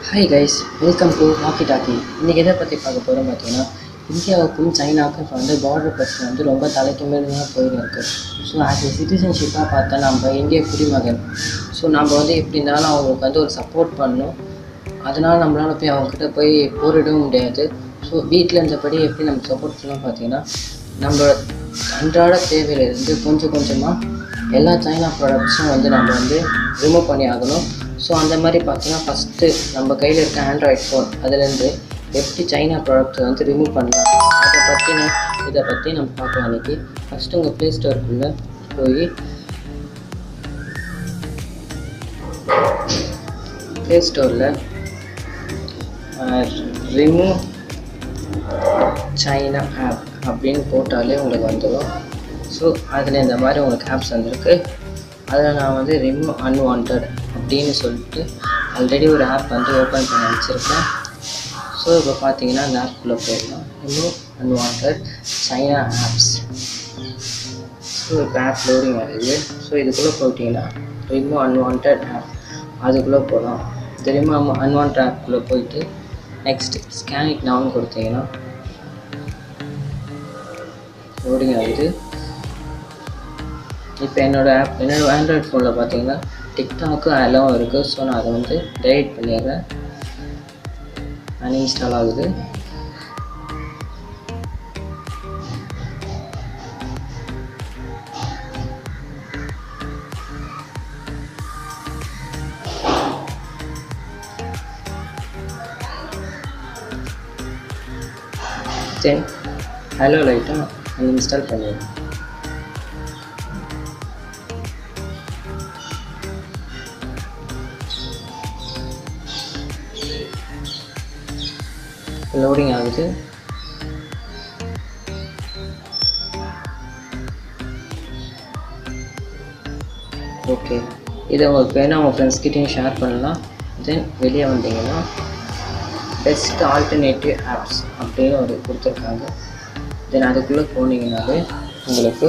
hi guys welcome to walkie talkie இன்றைக்கி எதை பற்றி பார்க்க போகிறோம் பார்த்தீங்கன்னா இந்தியாவுக்கும் சைனாவுக்கும் இப்போ வந்து பார்டர் பிரச்சனை வந்து ரொம்ப தலைக்கு மேலே தான் போயின்னு இருக்கு ஸோ ஆஸ் ஏ சிட்டிசன்ஷிப்பாக பார்த்தா நம்ம இந்திய குடிமகன் ஸோ நம்ம வந்து எப்படி இருந்தாலும் அவங்களுக்கு வந்து ஒரு சப்போர்ட் பண்ணணும் அதனால் நம்மளால் போய் அவங்கக்கிட்ட போய் போரிடவும் முடியாது ஸோ வீட்டில் இருந்தபடி எப்படி நம்ம சப்போர்ட் பண்ணலாம் பார்த்தீங்கன்னா நம்ம அன்றாட தேவையிலிருந்து கொஞ்சம் கொஞ்சமாக எல்லா சைனா ப்ராடக்ட்ஸும் வந்து நம்ம வந்து ரிமூவ் பண்ணி ஆகணும் ஸோ அந்த மாதிரி பார்த்தீங்கன்னா ஃபஸ்ட்டு நம்ம கையில் இருக்க ஆண்ட்ராய்ட் ஃபோன் அதுலேருந்து எப்படி சைனா ப்ராடக்ட்ஸை வந்து ரிமூவ் பண்ணலாம் அதை பற்றின இதை பற்றி நம்ம பார்க்கலாம் அன்றைக்கி ஃபஸ்ட்டு உங்கள் ப்ளே ஸ்டோருக்குள்ளே போய் ப்ளே ஸ்டோரில் ரிமூவ் சைனா ஆப் அப்படின்னு போட்டாலே உங்களுக்கு வந்துடும் ஸோ அதில் இந்த மாதிரி உங்களுக்கு ஆப்ஸ் வந்திருக்கு அதில் நான் வந்து ரிமூவ் அன்வான்ட் அப்படின்னு சொல்லிட்டு ஆல்ரெடி ஒரு ஆப் வந்து ஓப்பன் பண்ணி வச்சுருக்கேன் ஸோ இப்போ பார்த்தீங்கன்னா அந்த ஆப்குள்ளே போயிடலாம் remove unwanted China apps so இப்போ ஆப் லோடிங் ஆகுது ஸோ இதுக்குள்ளே போயிட்டீங்கன்னா ரிமூவ் அன்வான்ட் ஆப் அதுக்குள்ளே போகலாம் இந்த ரிமூவ் அன்வான்ட் ஆப்குள்ளே போயிட்டு நெக்ஸ்ட் ஸ்கேன் இட் நவுன் கொடுத்தீங்கன்னா லோடிங் ஆகுது இப்போ என்னோடய ஆப் என்னோட ஆண்ட்ராய்ட் ஃபோனில் பார்த்தீங்கன்னா டிக்டாக்கு அலோவும் இருக்குது ஸோ நான் அதை வந்து டெலிட் பண்ணிடுறேன் அன்இன்ஸ்டால் ஆகுது தென் ஹலோ லைட்டாக அன்இன்ஸ்டால் பண்ணிடுறேன் லோடிங் ஆகுது ஓகே இதை உங்களுக்கு வேணால் உங்கள் ஃப்ரெண்ட்ஸ்கிட்டையும் ஷேர் பண்ணலாம் தென் வெளியே வந்தீங்கன்னா பெஸ்ட் ஆல்டர்னேட்டிவ் ஆப்ஸ் அப்படின்னு ஒரு கொடுத்துருக்காங்க தென் அதுக்குள்ளே போனீங்கன்னாலே உங்களுக்கு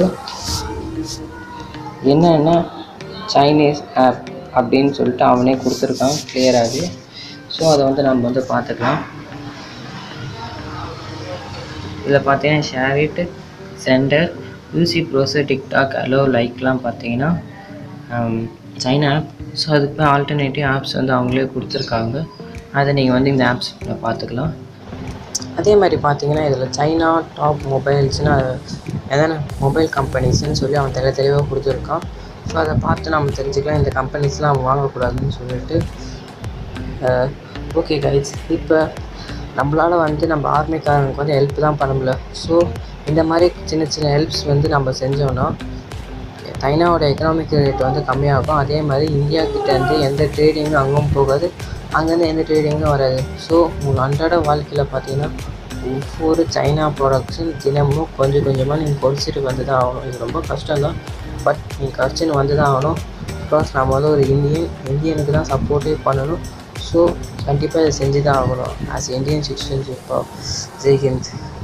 என்னென்ன சைனீஸ் ஆப் அப்படின்னு சொல்லிட்டு அவனே கொடுத்துருக்கான் கிளியராகவே ஸோ அதை வந்து நம்ம வந்து பார்த்துக்கலாம் இதில் பார்த்தீங்கன்னா share it center UC browser TikTok hello லைக்லாம் பார்த்தீங்கன்னா சைனா ஆப் ஸோ அதுக்கு போய் ஆல்டர்னேட்டிவ் ஆப்ஸ் வந்து அவங்களே கொடுத்துருக்காங்க அதை நீங்கள் வந்து இந்த ஆப்ஸில் பார்த்துக்கலாம் அதே மாதிரி பார்த்தீங்கன்னா இதில் சைனா டாப் மொபைல்ஸ்னு எதனா மொபைல் கம்பெனிஸ்னு சொல்லி அவன் தெளிவ தெளிவாக கொடுத்துருக்கான் ஸோ அதை பார்த்து நம்ம தெரிஞ்சுக்கலாம் இந்த கம்பெனிஸ்லாம் அவன் வாங்கக்கூடாதுன்னு சொல்லிட்டு ஓகே கைஸ் இப்போ நம்மளால் வந்து நம்ம ஆர்மிக்காரங்களுக்கு வந்து ஹெல்ப் தான் பண்ண முடியல ஸோ இந்த மாதிரி சின்ன சின்ன ஹெல்ப்ஸ் வந்து நம்ம செஞ்சோன்னா சைனாவோட எக்கனாமிக் ரேட் வந்து கம்மியாகும் அதே மாதிரி இந்தியா கிட்டேருந்து எந்த ட்ரேடிங்கும் அங்கும் போகாது அங்கேருந்து எந்த ட்ரேடிங்கும் வராது ஸோ உங்கள் அன்றாட வாழ்க்கையில் பார்த்தீங்கன்னா ஒவ்வொரு சைனா ப்ராடக்ட்ஸும் தினமும் கொஞ்சம் கொஞ்சமாக நீங்கள் குறைச்சிட்டு வந்து தான் ஆகணும் இது ரொம்ப கஷ்டம் தான் பட் நீங்கள் குறைச்சின்னு வந்து தான் ஆகணும் பிகாஸ் நம்ம வந்து ஒரு இந்தியன் இந்தியனுக்கு தான் சப்போர்ட்டே பண்ணணும் ஸோ கண்டிப்பாக இதை செஞ்சு தான் ஆகணும் ஆஸ் இந்தியன் சிட்டிசன்ஷிப் ஜெய்ஹிந்த்